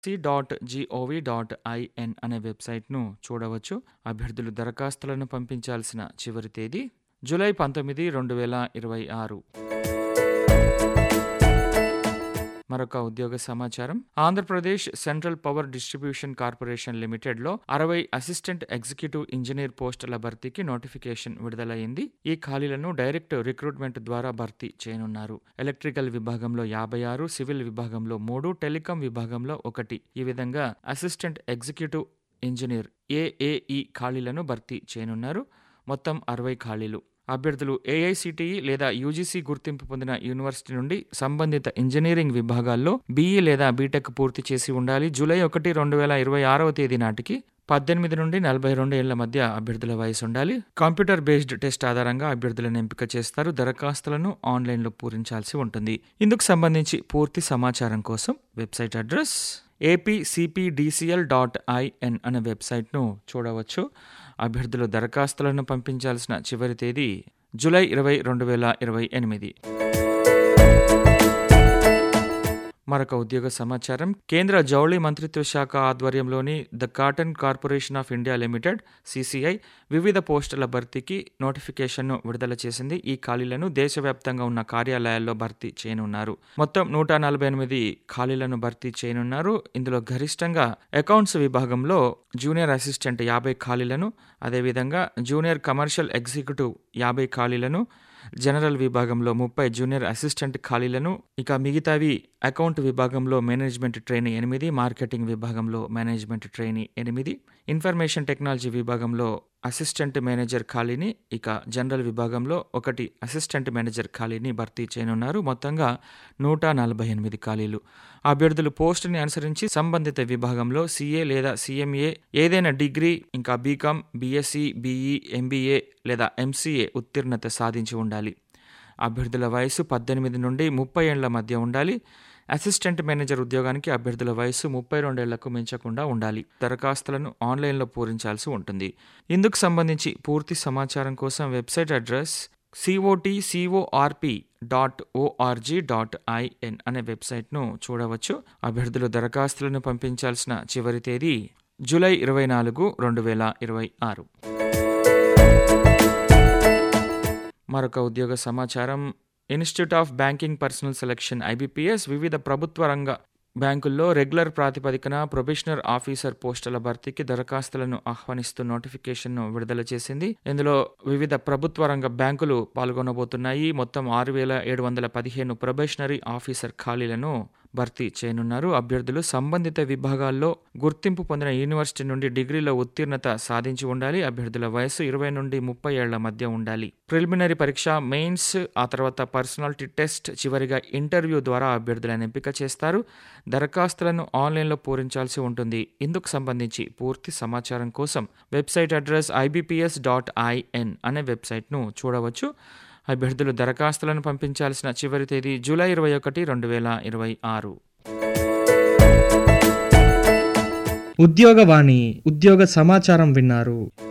C dot GOV dot IN అనే వెబ్సైట్ను చూడవచ్చు అభ్యర్థులు దరఖాస్తులను పంపించాల్సిన చివరి తేదీ జూలై పంతొమ్మిది రెండు వేల ఇరవై ఆరు మరొక ఉద్యోగ సమాచారం Andhra Pradesh central power distribution corporation లిమిటెడ్లో అరవై అసిస్టెంట్ ఎగ్జిక్యూటివ్ ఇంజనీర్ పోస్టుల భర్తీకి నోటిఫికేషన్ విడుదలైంది ఈ ఖాళీలను డైరెక్ట్ రిక్రూట్మెంట్ ద్వారా భర్తీ చేయనున్నారు ఎలక్ట్రికల్ విభాగంలో యాభై ఆరు సివిల్ విభాగంలో మూడు టెలికాం విభాగంలో ఒకటి ఈ విధంగా అసిస్టెంట్ ఎగ్జిక్యూటివ్ ఇంజనీర్ ఏఏఈ ఖాళీలను భర్తీ చేయనున్నారు మొత్తం అరవై ఖాళీలు అభ్యర్థులు ఏఐసిటిఈ లేదా యూజీసీ గుర్తింపు పొందిన యూనివర్సిటీ నుండి సంబంధిత ఇంజనీరింగ్ విభాగాల్లో బీఈ లేదా బీటెక్ పూర్తి చేసి ఉండాలి జూలై ఒకటి రెండు వేల ఇరవై ఆరవ తేదీ నాటికి పద్దెనిమిది నుండి నలభై రెండు ఏళ్ల మధ్య అభ్యర్థుల వయసు ఉండాలి కంప్యూటర్ బేస్డ్ టెస్ట్ ఆధారంగా అభ్యర్థులను ఎంపిక చేస్తారు దరఖాస్తులను ఆన్లైన్లో పూరించాల్సి ఉంటుంది ఇందుకు సంబంధించి పూర్తి సమాచారం కోసం website address APCPDCL dot IN అనే వెబ్సైట్ను చూడవచ్చు అభ్యర్థులు దరఖాస్తులను పంపించాల్సిన చివరి తేదీ జూలై ఇరవై రెండు వేల ఇరవై ఎనిమిది మరొక ఉద్యోగ సమాచారం కేంద్ర జౌళి మంత్రిత్వ శాఖ ఆధ్వర్యంలోని the Cotton Corporation of India Limited CCI వివిధ పోస్టుల భర్తీకి నోటిఫికేషన్ను విడుదల చేసింది ఈ ఖాళీలను దేశవ్యాప్తంగా ఉన్న కార్యాలయాల్లో భర్తీ చేయనున్నారు మొత్తం నూట నలభై ఎనిమిది ఖాళీలను భర్తీ చేయనున్నారు ఇందులో గరిష్టంగా అకౌంట్స్ విభాగంలో జూనియర్ అసిస్టెంట్ యాభై ఖాళీలను అదేవిధంగా జూనియర్ కమర్షియల్ ఎగ్జిక్యూటివ్ యాభై ఖాళీలను జనరల్ విభాగంలో ముప్పై జూనియర్ అసిస్టెంట్ ఖాళీలను ఇక మిగతావి అకౌంట్ విభాగంలో మేనేజ్మెంట్ ట్రైనీ ఎనిమిది మార్కెటింగ్ విభాగంలో మేనేజ్మెంట్ ట్రైనీ ఎనిమిది ఇన్ఫర్మేషన్ టెక్నాలజీ విభాగంలో అసిస్టెంట్ మేనేజర్ ఖాళీని ఇక జనరల్ విభాగంలో ఒకటి అసిస్టెంట్ మేనేజర్ ఖాళీని భర్తీ చేయనున్నారు మొత్తంగా నూట నలభై ఎనిమిది ఖాళీలు అభ్యర్థులు పోస్టుని అనుసరించి సంబంధిత విభాగంలో సీఏ లేదా సీఎంఏ ఏదైనా డిగ్రీ ఇంకా బీకామ్ బీఎస్సీ బీఈ ఎంబీఏ లేదా ఎంసీఏ ఉత్తీర్ణత సాధించి ఉండాలి అభ్యర్థుల వయసు పద్దెనిమిది నుండి ముప్పై ఏళ్ల మధ్య ఉండాలి అసిస్టెంట్ మేనేజర్ ఉద్యోగానికి అభ్యర్థుల వయసు ముప్పై రెండేళ్లకు మించకుండా ఉండాలి దరఖాస్తులను ఆన్లైన్లో పూరించాల్సి ఉంటుంది ఇందుకు సంబంధించి పూర్తి సమాచారం కోసం website address COT CORP dot ORG dot IN అనే వెబ్సైట్ను చూడవచ్చు అభ్యర్థులు దరఖాస్తులను పంపించాల్సిన చివరి తేదీ జూలై ఇరవై నాలుగు రెండు వేల ఇరవై ఆరు మరొక ఉద్యోగ సమాచారం Institute of Banking Personnel Selection IBPS వివిధ ప్రభుత్వ రంగ బ్యాంకుల్లో రెగ్యులర్ ప్రాతిపదికన ప్రొబేషనర్ ఆఫీసర్ పోస్టుల భర్తీకి దరఖాస్తులను ఆహ్వానిస్తూ నోటిఫికేషన్ను విడుదల చేసింది ఇందులో వివిధ ప్రభుత్వ రంగ బ్యాంకులు పాల్గొనబోతున్నాయి మొత్తం ఆరు వేల ఏడు వందల పదిహేను ప్రొబేషనరీ ఆఫీసర్ ఖాళీలను భర్తీ చేయనున్నారు అభ్యర్థులు సంబంధిత విభాగాల్లో గుర్తింపు పొందిన యూనివర్సిటీ నుండి డిగ్రీలో ఉత్తీర్ణత సాధించి ఉండాలి అభ్యర్థుల వయసు ఇరవై నుండి ముప్పై ఏళ్ల మధ్య ఉండాలి ప్రిలిమినరీ పరీక్ష మెయిన్స్ ఆ తర్వాత పర్సనాలిటీ టెస్ట్ చివరిగా ఇంటర్వ్యూ ద్వారా అభ్యర్థులను ఎంపిక చేస్తారు దరఖాస్తులను ఆన్లైన్లో పూరించాల్సి ఉంటుంది ఇందుకు సంబంధించి పూర్తి సమాచారం కోసం website address IBPS dot IN అనే వెబ్సైట్ను చూడవచ్చు అభ్యర్థులు దరఖాస్తులను పంపించాల్సిన చివరి తేదీ జూలై ఇరవై ఒకటి రెండు వేల ఇరవై ఆరు ఉద్యోగవాణి ఉద్యోగ సమాచారం విన్నారు